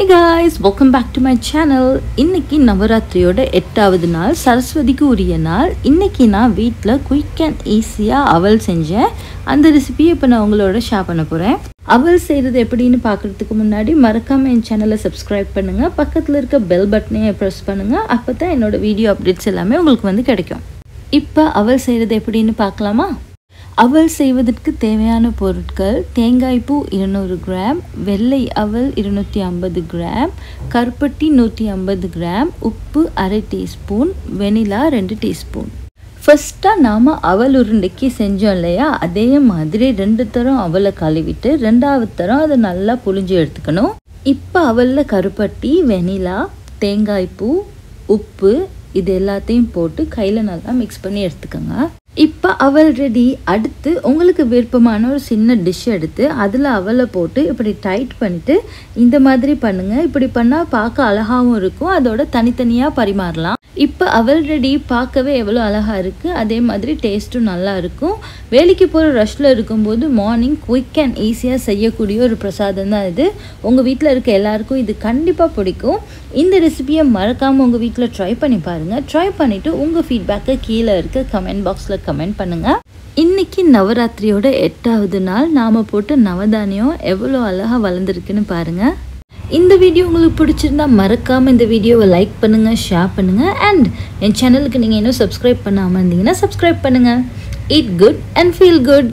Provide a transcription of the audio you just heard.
guys welcome back to my channel இன்னைக்கு நவராத்திரியோட எட்டாவது நாள் சரஸ்வதிக்கு உரிய நாள் இன்னைக்கு நான் வீட்டில் குயிக் அண்ட் ஈஸியாக அவல் செஞ்சேன் அந்த ரெசிபியை இப்போ நான் உங்களோட ஷேர் பண்ண போகிறேன் அவல் செய்கிறது எப்படின்னு பார்க்குறதுக்கு முன்னாடி மறக்காமல் என் சேனலை சப்ஸ்கிரைப் பண்ணுங்கள் பக்கத்தில் இருக்க பெல் பட்டனையும் ப்ரெஸ் பண்ணுங்கள் அப்போ தான் என்னோட வீடியோ அப்டேட்ஸ் எல்லாமே உங்களுக்கு வந்து கிடைக்கும் இப்போ அவல் செய்கிறது எப்படின்னு பார்க்கலாமா அவல் செய்வதற்கு தேவையான பொருட்கள் தேங்காய் பூ இருநூறு கிராம் வெள்ளை அவல் இருநூற்றி ஐம்பது கிராம் கருப்பட்டி நூற்றி ஐம்பது கிராம் உப்பு அரை டீஸ்பூன் வெனிலா ரெண்டு டீஸ்பூன் ஃபஸ்ட்டாக நாம் அவல் உருண்டைக்கு செஞ்சோம் இல்லையா அதே மாதிரி ரெண்டு தரம் அவலை கழுவிட்டு ரெண்டாவது தரம் அதை நல்லா புழிஞ்சு எடுத்துக்கணும் இப்போ அவலில் கருப்பட்டி வெனிலா தேங்காய் பூ உப்பு இது எல்லாத்தையும் போட்டு கையில் நல்லா மிக்ஸ் பண்ணி எடுத்துக்கோங்க இப்போ அவல் ரெடி அடுத்து உங்களுக்கு விருப்பமான ஒரு சின்ன டிஷ் எடுத்து அதில் அவலை போட்டு இப்படி டைட் பண்ணிவிட்டு இந்த மாதிரி பண்ணுங்கள் இப்படி பண்ணால் பார்க்க அழகாகவும் இருக்கும் அதோட தனித்தனியாக பரிமாறலாம் இப்போ அவல் ரெடி பார்க்கவே எவ்வளோ அழகாக இருக்குது அதே மாதிரி டேஸ்ட்டும் நல்லா இருக்கும் வேலைக்கு போகிற ரஷ்ல இருக்கும்போது மார்னிங் குயிக் அண்ட் ஈஸியாக செய்யக்கூடிய ஒரு பிரசாதம் தான் இது உங்கள் வீட்டில் இருக்க எல்லாருக்கும் இது கண்டிப்பாக பிடிக்கும் இந்த ரெசிபியை மறக்காமல் உங்கள் வீட்டில் ட்ரை பண்ணி பாருங்கள் ட்ரை பண்ணிவிட்டு உங்கள் ஃபீட்பேக்கை கீழே இருக்க கமெண்ட் பாக்ஸில் கமெண்ட் பண்ணுங்கள் இன்னைக்கு நவராத்திரியோட எட்டாவது நாள் நாம் போட்ட நவதானியம் எவ்வளோ அழகாக வளர்ந்துருக்குன்னு பாருங்கள் இந்த வீடியோ உங்களுக்கு பிடிச்சிருந்தா மறக்காமல் இந்த வீடியோவை லைக் பண்ணுங்கள் ஷேர் பண்ணுங்கள் அண்ட் என் சேனலுக்கு நீங்கள் இன்னும் சப்ஸ்கிரைப் பண்ணாமல் இருந்தீங்கன்னா சப்ஸ்கிரைப் பண்ணுங்கள் eat good and feel good